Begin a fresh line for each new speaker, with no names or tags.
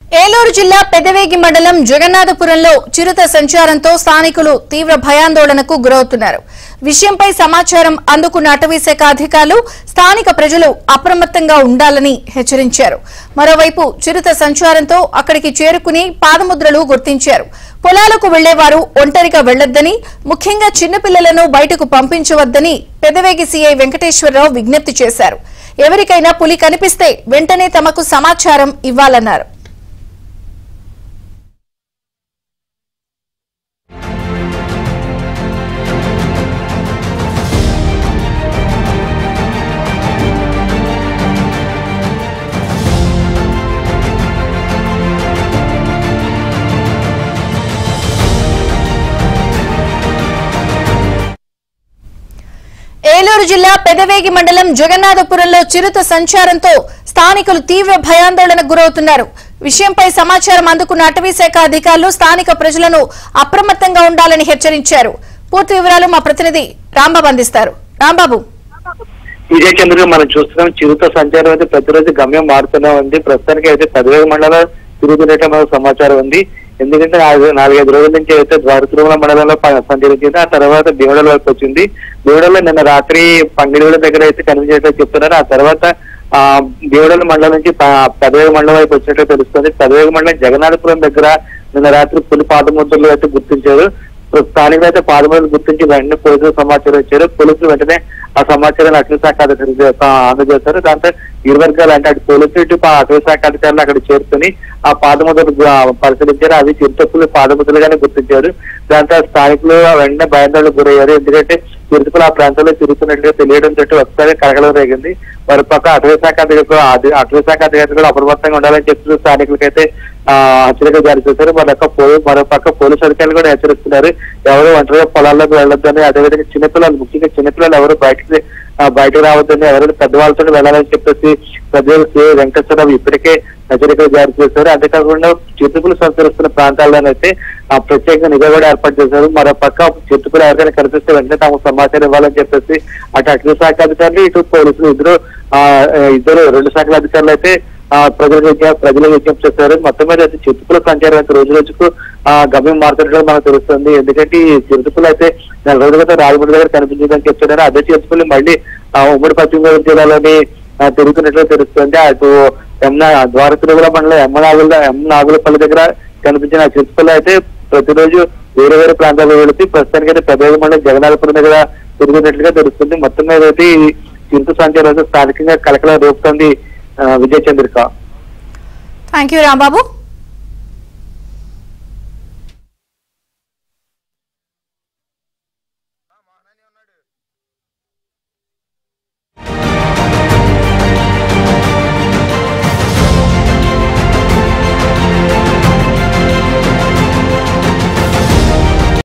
ఏలూరు జిల్లా పెదవేగి మండలం జగన్నాథపురంలో చిరుత సంచారంతో స్థానికులు తీవ్ర భయాందోళనకు గురవుతున్నారు విషయంపై సమాచారం అందుకున్న అటవీ శాఖ అధికారులు స్థానిక ప్రజలు అప్రమత్తంగా ఉండాలని హెచ్చరించారు మరోవైపు చిరుత సంచారంతో అక్కడికి చేరుకుని పాదముద్రలు గుర్తించారు పొలాలకు వెళ్లేవారు ఒంటరిగా వెళ్లొద్దని ముఖ్యంగా చిన్నపిల్లలను బయటకు పంపించవద్దని పెదవేగి సీఐ వెంకటేశ్వరరావు విజ్ఞప్తి చేశారు ఎవరికైనా పులి కనిపిస్తే వెంటనే తమకు సమాచారం ఇవ్వాలన్నారు ఏలూరు జిల్లా పెదవేగి మండలం జగన్నాథపురంలో చిరుత సంచారంతో స్థానికులు తీవ్ర భయాందోళనకు గురవుతున్నారు విషయంపై సమాచారం అందుకున్న అటవీ శాఖ అధికారులు స్థానిక ప్రజలను అప్రమత్తంగా ఉండాలని హెచ్చరించారు పూర్తి వివరాలు మా ప్రతినిధి రాంబాబు అందిస్తారు రాంబాబు
ఇదే చంద్రుగా మనం చూస్తున్నాం చిరుత సంచారం అయితే ప్రతిరోజు గమ్యం మారుతూనే ఉంది ప్రస్తుతానికి అయితే పదివేల మండలం తిరుగుతున్నట్టు మనకు సమాచారం ఉంది ఎందుకంటే నాలుగు- నాలుగైదు రోజుల నుంచి అయితే ద్వారతిరుమల మండలంలో ప- సంచరించింది ఆ తర్వాత భీమడల వైపు వచ్చింది భీమడలో నిన్న రాత్రి పంగిడిల దగ్గర అయితే కనిపించేట్టు చెప్తున్నారు ఆ తర్వాత ఆ భీమడల మండలం నుంచి ప- పదవేల మండలం వైపు వచ్చినట్టు తెలుస్తుంది పదవేల మండలం జగన్నాథపురం దగ్గర నిన్న రాత్రి పులి పాదముద్రలు అయితే గుర్తించారు స్థానికులు అయితే పాదముద్రలు గుర్తించి వెంటనే పోలీసులు సమాచారం ఇచ్చారు పోలీసులు వెంటనే ఆ సమాచారాన్ని అటవీ శాఖ అధికారులు అందజేశారు దాంతో ఇరు వర్గాలు అంటే అటు పోలీసులు ఇటు పా- అటవీ శాఖ అధికారులు అక్కడ చేరుకుని ఆ పాదముద్రలు గు- పరిశీలించారు అవి చిరుతప్పులు పాదముద్రలుగానే గుర్తించారు దాంతో స్థానికులు వెంటనే భయాందోళనకు గురయ్యారు ఎందుకంటే చిరుతపులు ఆ ప్రాంతంలో తిరుగుతున్నట్టుగా తెలియడం తోటి ఒకసారి కలకలం రేగింది మరో పక్క అటవీ శాఖ అధికారులు అధి- అటవీ శాఖ అధికారులు కూడా అప్రమత్తంగా ఉండాలని చెప్తూ స్థానికులకైతే ఆ హెచ్చరిక జారీ చేశారు మరొక పోలీసు మరో పక్క పోలీసు అధికారులు కూడా హెచ్చరిస్తున్నారు ఎవరు ఒంటరిగా పొలాల్లోకి వెళ్ళొద్దని అదేవిధంగా చిన్నపిల్లలు ముఖ్యంగా చిన్నపిల్లలు ఎవరు బయటకి ఆ, బయటకు రావద్దని ఎవరైనా పెద్దవాళ్ళతో వెళ్ళాలని చెప్పేసి పెద్దలు శ్రీ వెంకటేశ్వరరావు ఇప్పటికే హెచ్చరికలు జారీ చేశారు అంతేకాకుండా చిరుతపులు సంచరిస్తున్న ప్రాంతాల్లోనైతే ఆ ప్రత్యేక నిఘా కూడా ఏర్పాటు చేశారు మరో పక్క చిరుతపులు ఎవరికైనా కనిపిస్తే వెంటనే తమకు సమాచారం ఇవ్వాలని చెప్పేసి అటు అటవీ శాఖ అధికారులు ఇటు పోలీసులు ఇద్దరు ఆ ఇద్దరు రెండు శాఖల అధికారులు అయితే ఆ ప్రజలకు విజ్ఞ- ప్రజలకు విజ్ఞప్తి చేశారు మొత్తం మీద అయితే చిరుతపుల సంచారం అయితే రోజు రోజుకు ఆ గమ్యం మారుతున్నట్లు మనకు తెలుస్తుంది ఎందుకంటే ఈ చిరుతపులు అయితే నెల రోజుల క్రితం రాజమండ్రి దగ్గర కనిపించిందని చెప్తున్నారు అదే చిరుతపులు మళ్ళీ ఆ ఉమ్మడి పశ్చిమ గోదావరి జిల్లాలోని ఆ, తిరుగుతున్నట్లు తెలుస్తుంది అటు ఎమ్న ద్వార తిరుగుల మండలం ఎమ్మ నాగుల ఎమ్మ నాగులపల్లి దగ్గర కనిపించిన ఆ చిరుతపులు అయితే ప్రతిరోజు వేరే వేరే ప్రాంతాలకు వెళుతూ ప్రస్తుతానికి అయితే పెద్ద మండలం జగన్నాథపురం దగ్గర తిరుగుతున్నట్లుగా తెలుస్తుంది మొత్తం మీద అయితే ఈ చిరుత సంచారం అయితే స్థానికంగా కలకలం రేపుతోంది ఆ, విజయ చంద్రిక
థ్యాంక్ యూ రాంబాబు